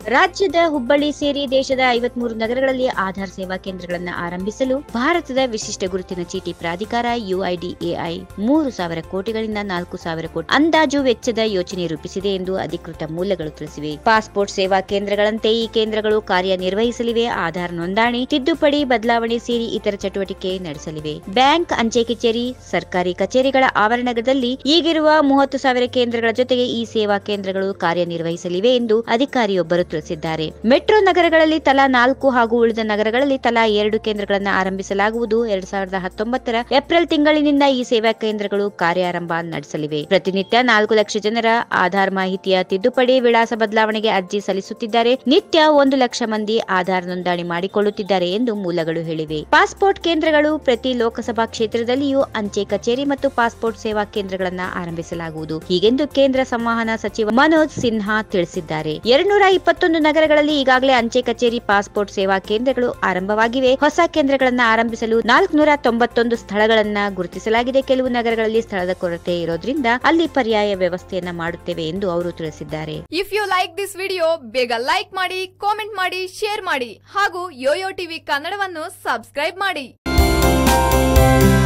ರಾಜ್ಯದ ಹುಬ್ಬಳ್ಳಿ ಸೇರಿ ದೇಶದ ಐವತ್ಮೂರು ನಗರಗಳಲ್ಲಿ ಆಧಾರ್ ಸೇವಾ ಕೇಂದ್ರಗಳನ್ನು ಆರಂಭಿಸಲು ಭಾರತದ ವಿಶಿಷ್ಟ ಗುರುತಿನ ಚೀಟಿ ಪ್ರಾಧಿಕಾರ ಯುಐಡಿಎಐ ಮೂರು ಸಾವಿರ ಕೋಟಿಗಳಿಂದ ನಾಲ್ಕು ಸಾವಿರ ಕೋಟಿ ಅಂದಾಜು ವೆಚ್ಚದ ಯೋಜನೆ ರೂಪಿಸಿದೆ ಎಂದು ಅಧಿಕೃತ ಮೂಲಗಳು ತಿಳಿಸಿವೆ ಪಾಸ್ಪೋರ್ಟ್ ಸೇವಾ ಕೇಂದ್ರಗಳಂತೆ ಈ ಕೇಂದ್ರಗಳು ಕಾರ್ಯನಿರ್ವಹಿಸಲಿವೆ ಆಧಾರ್ ನೋಂದಣಿ ತಿದ್ದುಪಡಿ ಬದಲಾವಣೆ ಸೇರಿ ಇತರ ಚಟುವಟಿಕೆ ನಡೆಸಲಿವೆ ಬ್ಯಾಂಕ್ ಅಂಚೆ ಕಚೇರಿ ಸರ್ಕಾರಿ ಕಚೇರಿಗಳ ಆವರಣದಲ್ಲಿ ಈಗಿರುವ ಮೂವತ್ತು ಸಾವಿರ ಕೇಂದ್ರಗಳ ಜೊತೆಗೆ ಈ ಸೇವಾ ಕೇಂದ್ರಗಳು ಕಾರ್ಯನಿರ್ವಹಿಸಲಿವೆ ಎಂದು ಅಧಿಕಾರಿಯೊಬ್ಬರು ತಿಳಿಸಿದ್ದಾರೆ ಮೆಟ್ರೋ ನಗರಗಳಲ್ಲಿ ತಲಾ ನಾಲ್ಕು ಹಾಗೂ ಉಳಿದ ನಗರಗಳಲ್ಲಿ ತಲಾ ಎರಡು ಕೇಂದ್ರಗಳನ್ನು ಆರಂಭಿಸಲಾಗುವುದು ಎರಡ್ ಸಾವಿರದ ಹತ್ತೊಂಬತ್ತರ ಏಪ್ರಿಲ್ ತಿಂಗಳಿನಿಂದ ಈ ಸೇವಾ ಕೇಂದ್ರಗಳು ಕಾರ್ಯಾರಂಭ ನಡೆಸಲಿವೆ ಪ್ರತಿನಿತ್ಯ ನಾಲ್ಕು ಲಕ್ಷ ಜನರ ಆಧಾರ್ ಮಾಹಿತಿಯ ತಿದ್ದುಪಡಿ ವಿಳಾಸ ಬದಲಾವಣೆಗೆ ಅರ್ಜಿ ಸಲ್ಲಿಸುತ್ತಿದ್ದಾರೆ ನಿತ್ಯ ಒಂದು ಲಕ್ಷ ಮಂದಿ ಆಧಾರ್ ನೋಂದಣಿ ಮಾಡಿಕೊಳ್ಳುತ್ತಿದ್ದಾರೆ ಎಂದು ಮೂಲಗಳು ಹೇಳಿವೆ ಪಾಸ್ಪೋರ್ಟ್ ಕೇಂದ್ರಗಳು ಪ್ರತಿ ಲೋಕಸಭಾ ಕ್ಷೇತ್ರದಲ್ಲಿಯೂ ಅಂಚೆ ಕಚೇರಿ ಮತ್ತು ಪಾಸ್ಪೋರ್ಟ್ ಸೇವಾ ಕೇಂದ್ರಗಳನ್ನು ಆರಂಭಿಸಲಾಗುವುದು ಹೀಗೆಂದು ಕೇಂದ್ರ ಸಂವಹನ ಸಚಿವ ಮನೋಜ್ ಸಿನ್ಹಾ ತಿಳಿಸಿದ್ದಾರೆ ಎರಡ್ನೂರ ಇಪ್ಪತ್ತೊಂದು ನಗರಗಳಲ್ಲಿ ಈಗಾಗಲೇ ಅಂಚೆ ಕಚೇರಿ ಪಾಸ್ಪೋರ್ಟ್ ಸೇವಾ ಕೇಂದ್ರಗಳು ಆರಂಭವಾಗಿವೆ ಹೊಸ ಕೇಂದ್ರಗಳನ್ನು ಆರಂಭಿಸಲು ನಾಲ್ಕುನೂರ ತೊಂಬತ್ತೊಂದು ಸ್ಥಳಗಳನ್ನ ಗುರುತಿಸಲಾಗಿದೆ ಕೆಲವು ನಗರಗಳಲ್ಲಿ ಸ್ಥಳದ ಕೊರತೆ ಇರೋದ್ರಿಂದ ಅಲ್ಲಿ ಪರ್ಯಾಯ ವ್ಯವಸ್ಥೆಯನ್ನ ಮಾಡುತ್ತೇವೆ ಎಂದು ಅವರು ತಿಳಿಸಿದ್ದಾರೆ if you like this video ಬೇಗ ಲೈಕ್ ಮಾಡಿ ಕಾಮೆಂಟ್ ಮಾಡಿ ಶೇರ್ ಮಾಡಿ ಹಾಗೂ ಯೋಯೋ ಟಿವಿ ಕನ್ನಡವನ್ನು ಸಬ್ಸ್ಕ್ರೈಬ್ ಮಾಡಿ